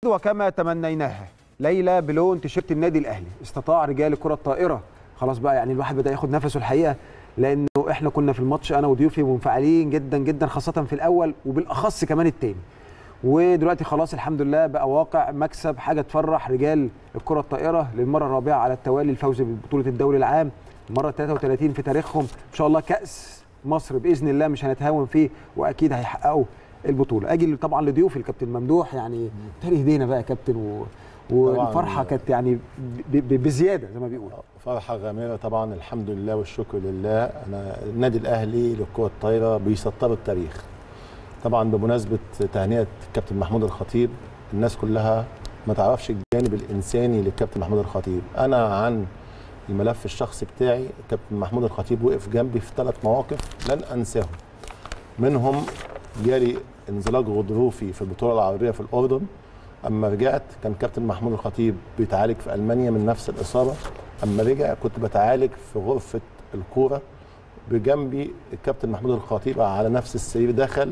وكما تمنيناها ليلى بلون تيشيرت النادي الاهلي استطاع رجال الكره الطائره خلاص بقى يعني الواحد بدا ياخد نفسه الحقيقه لانه احنا كنا في الماتش انا وضيوفي منفعلين جدا جدا خاصه في الاول وبالاخص كمان التاني ودلوقتي خلاص الحمد لله بقى واقع مكسب حاجه تفرح رجال الكره الطائره للمره الرابعه على التوالي الفوز ببطوله الدوري العام المره 33 في تاريخهم ان شاء الله كاس مصر باذن الله مش هنتهاون فيه واكيد هيحققوا البطوله اجي طبعا لضيوفي الكابتن ممدوح يعني تاني هدينا بقى يا كابتن و... والفرحه كانت يعني ب... ب... بزياده زي ما بيقولوا فرحه غامره طبعا الحمد لله والشكر لله انا النادي الاهلي للكره الطايره بيسطروا التاريخ طبعا بمناسبه تهنئه الكابتن محمود الخطيب الناس كلها ما تعرفش الجانب الانساني للكابتن محمود الخطيب انا عن الملف الشخصي بتاعي الكابتن محمود الخطيب وقف جنبي في ثلاث مواقف لن انساهم منهم جالي انزلاق غضروفي في البطوله العربيه في الاردن اما رجعت كان كابتن محمود الخطيب بيتعالج في المانيا من نفس الاصابه اما رجع كنت بتعالج في غرفه الكوره بجنبي الكابتن محمود الخطيب على نفس السرير دخل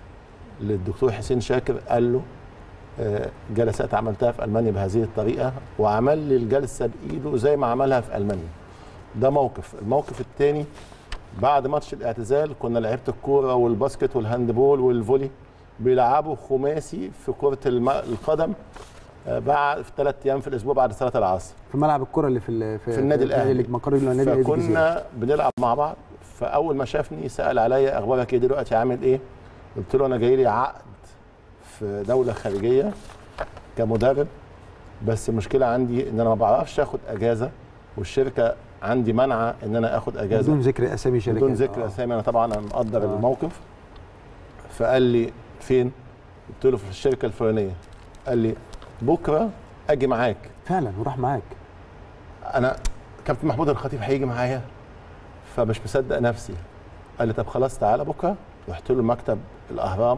للدكتور حسين شاكر قال له جلسات عملتها في المانيا بهذه الطريقه وعمل لي الجلسه بايده زي ما عملها في المانيا ده موقف الموقف الثاني بعد ماتش الاعتزال كنا لعيبه الكوره والباسكت والهاندبول والفولي بيلعبوا خماسي في كره الم... القدم بعد في ثلاث ايام في الاسبوع بعد صلاه العصر في ملعب الكره اللي في في, في النادي الاهلي اللي مقر النادي الاهلي فكنا بنلعب مع بعض فاول ما شافني سال عليا اخبارك ايه دلوقتي عامل ايه قلت له انا جاي لي عقد في دوله خارجيه كمدرب بس المشكله عندي ان انا ما بعرفش اخد اجازه والشركه عندي منعه ان انا اخد اجازه بدون ذكر اسامي شركات بدون ذكر آه. اسامي انا طبعا انا مقدر آه. الموقف فقال لي فين قلت له في الشركه الفلانيه قال لي بكره اجي معاك فعلا وراح معاك انا كابتن محمود الخطيب هيجي معايا فمش مصدق نفسي قال لي طب خلاص تعالى بكره رحت له مكتب الاهرام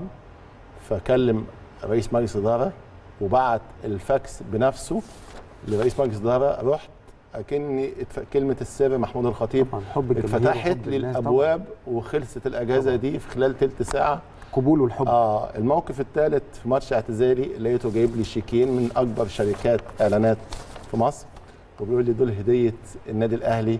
فكلم رئيس مجلس اداره وبعت الفاكس بنفسه لرئيس مجلس اداره رحت اكني كلمه السر محمود الخطيب حب اتفتحت لي الابواب وخلصت الاجازه طبعا. دي في خلال ثلث ساعه قبول والحب اه الموقف الثالث في ماتش اعتزالي لقيته جايب لي شيكين من اكبر شركات اعلانات في مصر وبيقول لي دول هديه النادي الاهلي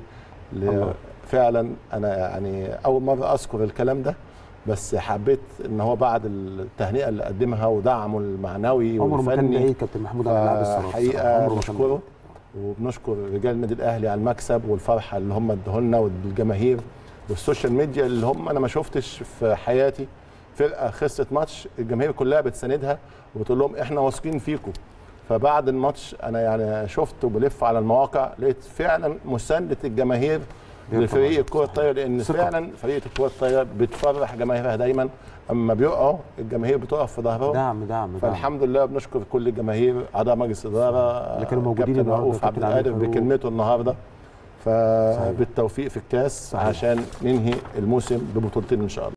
فعلا انا يعني اول مره اذكر الكلام ده بس حبيت ان هو بعد التهنئه اللي قدمها ودعمه المعنوي عمره ما كان بعيد كابتن محمود على اللاعب الصراحه حقيقه بنشكره وبنشكر رجال النادي الاهلي على المكسب والفرحه اللي هم ادوها لنا والجماهير والسوشيال ميديا اللي هم انا ما شفتش في حياتي فرقه خسرت ماتش الجماهير كلها بتساندها وبتقول لهم احنا واثقين فيكم فبعد الماتش انا يعني شفت وبلف على المواقع لقيت فعلا مسانده الجماهير لفريق الكره الطايره لان ثقة. فعلا فريق الكره الطايره بتفرح جماهيرها دايما اما بيقعوا الجماهير بتقف في ظهرهم دعم دعم فالحمد لله بنشكر كل الجماهير اعضاء مجلس اداره اللي كانوا موجودين النهارده عبد القادر بكلمته النهارده فبالتوفيق في الكاس صحيح. عشان ننهي الموسم ببطولتين ان شاء الله